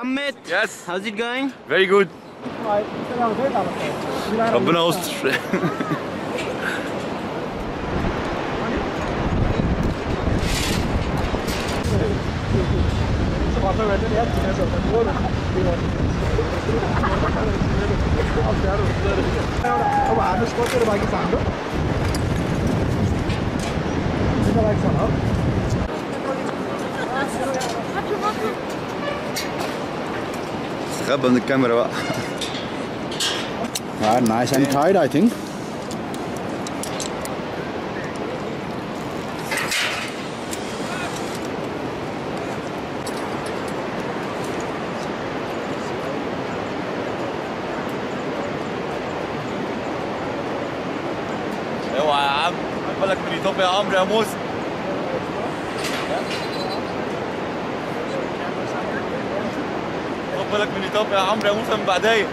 Ahmed. Yes. How's it going? Very good. ربنا يستر अब हार्नेस कतिवटा बाँकी छ हाम्रो दुईवटा बाँकी छ होला استخبى من الكاميرا بقى Ah, nice and tight, I think. اوعى يا عم خد بالك من ايطاليا يا عمرو يا موسى خد بالك من ايطاليا يا عمرو يا موسى من بعديا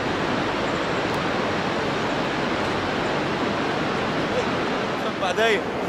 من بعديا